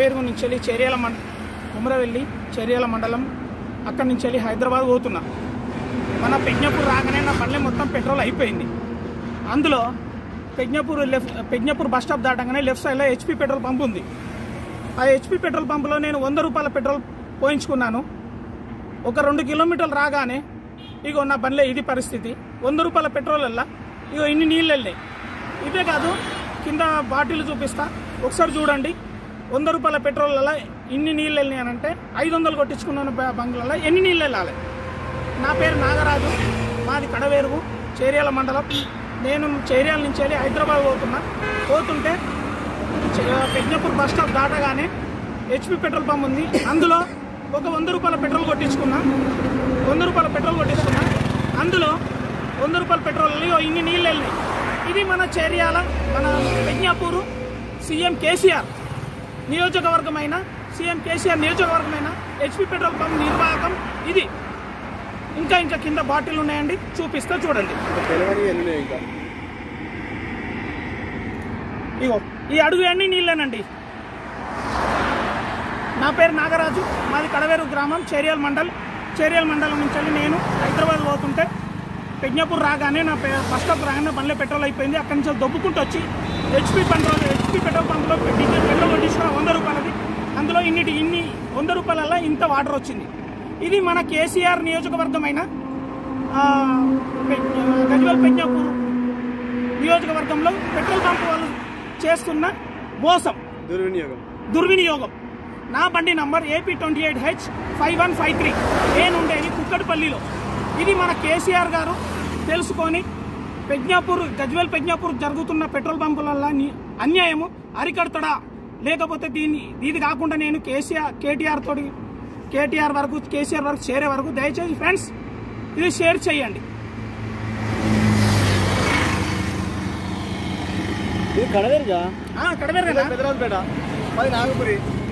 కడవేరుగు నుంచి వెళ్ళి చేర్యాల మండ ఉమరవెల్లి చేర్యాల మండలం అక్కడి నుంచి వెళ్ళి హైదరాబాద్ పోతున్నా మన పెజ్ఞపూర్ రాగానే నా బండ్లే మొత్తం పెట్రోల్ అయిపోయింది అందులో Pragnapur left Pragnapur bus stop దాటగానే లెఫ్ట్ సైడ్లో హెచ్పి పెట్రోల్ పంప్ ఉంది ఆ హెచ్పి పెట్రోల్ పంపులో నేను వంద రూపాయల పెట్రోల్ పోయించుకున్నాను ఒక రెండు కిలోమీటర్లు రాగానే ఇగో నా బండ్లే ఇది పరిస్థితి వంద రూపాయల పెట్రోల్ వల్ల ఇగో ఇన్ని నీళ్ళు వెళ్ళాయి ఇదే కాదు కింద బాటిల్ చూపిస్తా ఒకసారి చూడండి వంద రూపాయల పెట్రోల్ వల్ల ఇన్ని నీళ్ళు వెళ్ళినాయి అని అంటే ఐదు వందలు కొట్టించుకున్నాను బ- బంగ్లాలో ఎన్ని నీళ్ళు వెళ్ళాలి నా పేరు నాగరాజు మాది కడవేరుగు చేర్యాల మండలం నేను చేర్యాల నుంచి వెళ్ళి హైదరాబాద్ పోతున్నా పోతుంటే చే- పెజ్ఞపూర్ బస్ స్టాప్ దాటగానే హెచ్పి పెట్రోల్ పంప్ ఉంది అందులో ఒక వంద రూపాయల పెట్రోల్ కొట్టించుకున్నా వంద రూపాయల పెట్రోల్ కొట్టించుకున్నా అందులో వంద రూపాయల పెట్రోల్ ఇగో ఇన్ని నీళ్ళు వెళ్ళినాయి ఇది మన చేర్యాల మన పెజ్ఞాపూరు సీఎం కేసీఆర్ నియోజకవర్గమైన సీఎం కేసీఆర్ నియోజకవర్గమైన హెచ్పి పెట్రోల్ పంప్ నిర్వాహకం ఇది ఇంకా ఇంకా కింద బాటిల్ ఉన్నాయండి చూపిస్తా చూడండి తెలంగాణ ఎన్ని ఇంకా ఇగో ఈ అడుగు అన్ని నీళ్ళేనండి నా పేరు నాగరాజు మాది కడవేరు గ్రామం చేరియల్ మండల్ చేరియల్ మండలం నుంచి వెళ్ళి నేను హైదరాబాద్ పోతుంటే పెజ్ఞాపూర్ రాగానే నా పే- బస్ స్టాప్ రాగానే బండ్లో పెట్రోల్ అయిపోయింది అక్కడి నుంచి దొబ్బుకుంటూ వచ్చి హెచ్పి పెట్రోల్ హెచ్పి పెట్రోల్ పంప్లో డీజిల్ పెట్రోల్ కొట్టించిన వంద రూపాయలది అందులో ఇన్నిటి ఇన్ని వంద రూపాయల ఇంత వాటర్ వచ్చింది ఇది మన కేసీఆర్ నియోజకవర్గమైన ఆ, పె- గజ్వేల్ పెజ్ఞాపూర్ నియోజకవర్గంలో పెట్రోల్ పంప్ వాళ్ళు చేస్తున్న మోసం దుర్వినియోగం దుర్వినియోగం నా బండి number AP twenty eight H five one five three నేను ఉండేది కుక్కటిపల్లిలో ఇది మన కేసీఆర్ గారు తెలుసుకొని పెజ్ఞాపూర్ గజ్వేల్ పెజ్ఞాపూర్ జరుగుతున్న పెట్రోల్ పంపుల వల్ల ని- అన్యాయము అరికడతడా లేకపోతే దీన్ని ఇది కాకుండా నేను కేసీఆర్ కేటీఆర్ తోటి కేటీఆర్ వరకు కేసీఆర్ వరకు చేరే వరకు దయచేసి ఫ్రెండ్స్ ఇది షేర్ చేయండి ఇది కడవేరుగా ఆ, కడవేరు కదా పెదరాజుపేట మాది నాగపురి